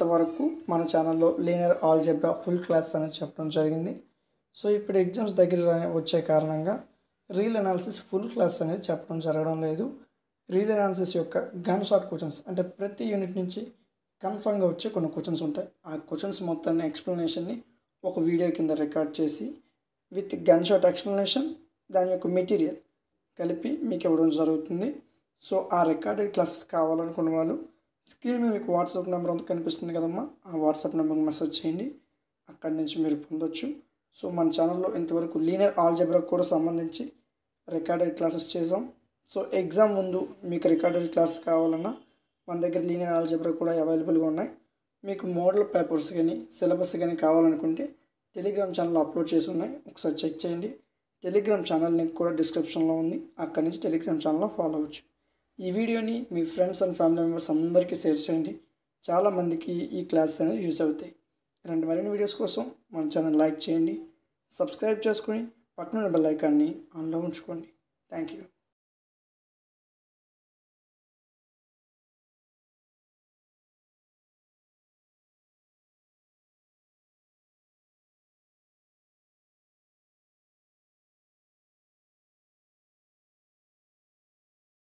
ఇంతవరకు మన ఛానల్లో లీనియర్ ఆల్జెబ్రా ఫుల్ క్లాస్ అనేది చెప్పడం జరిగింది సో ఇప్పుడు ఎగ్జామ్స్ దగ్గర రా- వచ్చే కారణంగా రీల్ అనాలిసిస్ ఫుల్ క్లాస్ అనేది చెప్పడం జరగడం లేదు రీల్ అనాలిసిస్ యొక్క గన్ షాట్ క్వశ్చన్స్ అంటే ప్రతి యూనిట్ నుంచి కన్ఫర్మ్గా వచ్చే కొన్ని క్వశ్చన్స్ ఉంటాయి ఆ క్వశ్చన్స్ మొత్తాన్ని ఎక్స్ప్లెనేషన్ని ఒక వీడియో కింద రికార్డ్ చేసి విత్ గన్ షాట్ ఎక్స్ప్లెనేషన్ దాని యొక్క మెటీరియల్ కలిపి మీకు ఇవ్వడం జరుగుతుంది సో ఆ రికార్డెడ్ క్లాసెస్ కావాలనుకున్న వాళ్ళు స్క్రీన్ మీద మీకు వాట్సాప్ నెంబర్ అంతా కనిపిస్తుంది కదమ్మా ఆ వాట్సాప్ నెంబర్కి మెసేజ్ చేయండి అక్కడి నుంచి మీరు పొందొచ్చు సో మన ఛానల్లో ఇంతవరకు లీనియర్ ఆల్జబ్రా కూడా సంబంధించి రికార్డెడ్ క్లాసెస్ చేసాం సో ఎగ్జామ్ ముందు మీకు రికార్డెడ్ క్లాస్ కావాలన్నా మన దగ్గర లీనియర్ ఆల్జబ్రా కూడా అవైలబుల్గా ఉన్నాయి మీకు మోడల్ పేపర్స్ కానీ సిలబస్ కానీ కావాలనుకుంటే టెలిగ్రామ్ ఛానల్ అప్లోడ్ చేసి ఉన్నాయి ఒకసారి చెక్ చేయండి టెలిగ్రామ్ ఛానల్ లింక్ కూడా డిస్క్రిప్షన్లో ఉంది అక్కడి నుంచి టెలిగ్రామ్ ఛానల్లో ఫాలో అవ్వచ్చు ఈ వీడియోని మీ ఫ్రెండ్స్ అండ్ ఫ్యామిలీ మెంబర్స్ అందరికీ షేర్ చేయండి చాలామందికి ఈ క్లాస్ అనేది యూజ్ అవుతాయి ఇలాంటి మరిన్ని వీడియోస్ కోసం మన ఛానల్ లైక్ చేయండి సబ్స్క్రైబ్ చేసుకొని పక్కన బెల్ ఐకాన్ని ఆన్లో ఉంచుకోండి థ్యాంక్ యూ